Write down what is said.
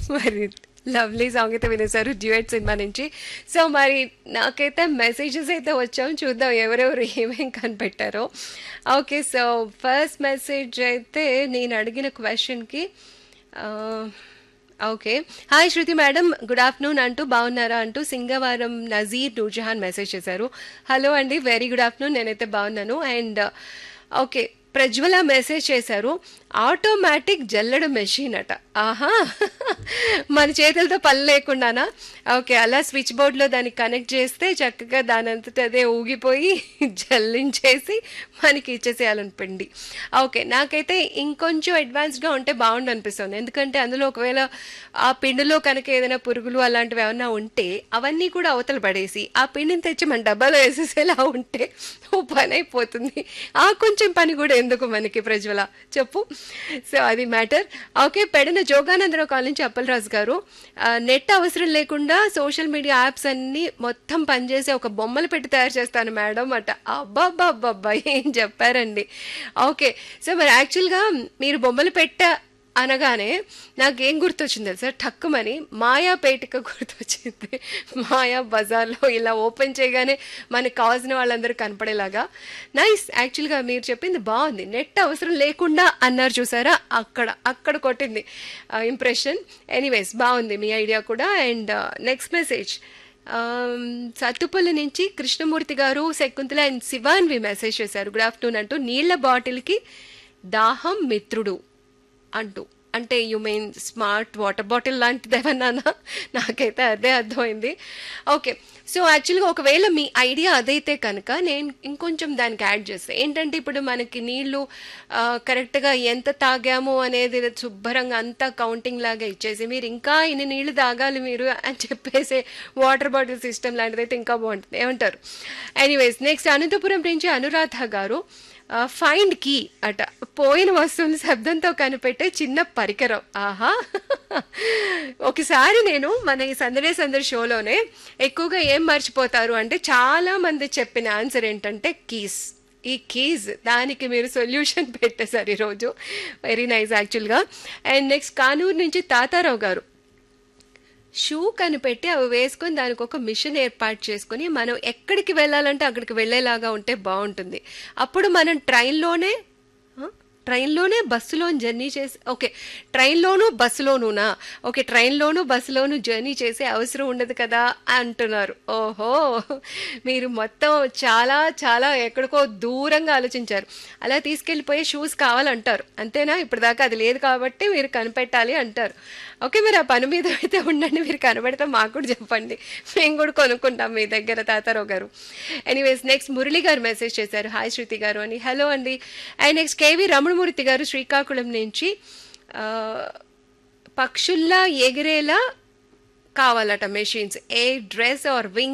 మరి lovely song అయితే వినేశారు డ్యూయట్ సినిమా నుంచి సో మరి నాకైతే మెసేజెస్ అయితే వచ్చాం చూద్దాం ఎవరెవరు ఏమేం కనిపెట్టారో ఓకే సో ఫస్ట్ మెసేజ్ అయితే నేను అడిగిన క్వశ్చన్కి okay hi Shruti madam good afternoon అంటూ బాగున్నారా అంటూ సింగవారం నజీర్ నూర్జహాన్ మెసేజ్ చేశారు హలో అండి వెరీ గుడ్ ఆఫ్టర్నూన్ నేనైతే బాగున్నాను అండ్ ఓకే ప్రజ్వల మెసేజ్ చేశారు ఆటోమేటిక్ జల్లెడ మెషిన్ అట ఆహా మన చేతులతో పని లేకుండానా ఓకే అలా స్విచ్ బోర్డ్లో దాన్ని కనెక్ట్ చేస్తే చక్కగా దాని అంతటా అదే ఊగిపోయి జల్లించేసి మనకి ఇచ్చేసేయాలని పిండి ఓకే నాకైతే ఇంకొంచెం అడ్వాన్స్డ్గా ఉంటే బాగుండు అనిపిస్తుంది ఎందుకంటే అందులో ఒకవేళ ఆ పిండిలో కనుక ఏదైనా పురుగులు అలాంటివి ఏమైనా ఉంటే అవన్నీ కూడా అవతల పడేసి ఆ పిండిని తెచ్చి మన డబ్బాలో వేసేసేలా ఉంటే ఓ పని అయిపోతుంది ఆ కొంచెం పని కూడా ఎందుకు మనకి ప్రజ్వల చెప్పు సో అది మ్యాటర్ ఓకే పెడిన జోగానందరావు కాల్ నుంచి అప్పలరాజు గారు ఆ, నెట్ అవసరం లేకుండా సోషల్ మీడియా యాప్స్ అన్ని మొత్తం పనిచేసి ఒక బొమ్మలు పెట్టి తయారు చేస్తాను మేడం అట అబ్బాబ్బాబ్బా ఏం చెప్పారండి ఓకే సో మరి యాక్చువల్గా మీరు బొమ్మలు పెట్ట అనగానే నాకేం గుర్తొచ్చింది తెలుసా ఠక్కుమని మాయా పేటిక గుర్తొచ్చింది మాయా బజార్లో ఇలా ఓపెన్ చేయగానే మనకు కావాల్సిన వాళ్ళందరూ కనపడేలాగా నైస్ యాక్చువల్గా మీరు చెప్పింది బాగుంది నెట్ అవసరం లేకుండా అన్నారు చూసారా అక్కడ అక్కడ కొట్టింది ఇంప్రెషన్ ఎనీవేస్ బాగుంది మీ ఐడియా కూడా అండ్ నెక్స్ట్ మెసేజ్ సత్తుపల్లి నుంచి కృష్ణమూర్తి గారు శకుంతల అండ్ శివాన్వి మెసేజ్ చేశారు గుడ్ ఆఫ్టర్నూన్ అంటూ నీళ్ల బాటిల్కి దాహం మిత్రుడు అంటూ అంటే you mean smart water bottle లాంటిది ఏమన్నా నాకైతే అదే అర్థమైంది ఓకే సో యాక్చువల్గా ఒకవేళ మీ ఐడియా అదైతే కనుక నేను ఇంకొంచెం దానికి యాడ్ చేస్తాను ఏంటంటే ఇప్పుడు మనకి నీళ్లు ఆ, కరెక్ట్గా ఎంత తాగాము అనేది శుభ్రంగా అంతా కౌంటింగ్ లాగా ఇచ్చేసి మీరు ఇంకా ఇన్ని నీళ్లు తాగాలి మీరు అని చెప్పేసి వాటర్ బాటిల్ సిస్టమ్ లాంటిది అయితే ఇంకా బాగుంటుంది ఏమంటారు ఎనీవేస్ నెక్స్ట్ అనంతపురం నుంచి అనురాధ గారు ఫైండ్ కీ అట పోయిన వస్తువుని శబ్దంతో కనిపెట్టే చిన్న పరికరం ఆహా ఒకసారి నేను మన ఈ సందడే సందడి షోలోనే ఎక్కువగా ఏం మర్చిపోతారు అంటే చాలా మంది చెప్పిన ఆన్సర్ ఏంటంటే కీస్ ఈ కీజ్ దానికి మీరు సొల్యూషన్ పెట్టేశారు ఈరోజు వెరీ నైస్ యాక్చువల్గా అండ్ నెక్స్ట్ కానూరు నుంచి తాతారావు గారు షూ కనిపెట్టి అవి వేసుకొని దానికి ఒక మిషన్ ఏర్పాటు చేసుకొని మనం ఎక్కడికి వెళ్ళాలంటే అక్కడికి వెళ్ళేలాగా ఉంటే బాగుంటుంది అప్పుడు మనం ట్రైన్లోనే ఆ? ట్రైన్లోనే బస్సులో జర్నీ చేసి ఓకే ట్రైన్లోనూ బస్సులోనూనా ఓకే ట్రైన్లోనూ బస్సులోనూ జర్నీ చేసే అవసరం ఉండదు కదా అంటున్నారు ఓహో మీరు మొత్తం చాలా చాలా ఎక్కడికో దూరంగా ఆలోచించారు అలా తీసుకెళ్ళిపోయే షూస్ కావాలంటారు అంతేనా ఇప్పుడు దాకా అది లేదు కాబట్టి మీరు కనిపెట్టాలి అంటారు ఓకే మీరు ఆ పని మీద అయితే ఉండండి మీరు కనబడితే మాకు కూడా చెప్పండి మేము కూడా కొనుక్కుంటాం మీ దగ్గర తాతారావు గారు ఎనీవేస్ నెక్స్ట్ మురళి గారు మెసేజ్ చేశారు హాయ్ శృతి గారు అని హలో అండి అండ్ నెక్స్ట్ కేవి రమణమూర్తి గారు శ్రీకాకుళం నుంచి ఆ, పక్షుల్లా ఎగిరేలా కావాలట machines a dress or wing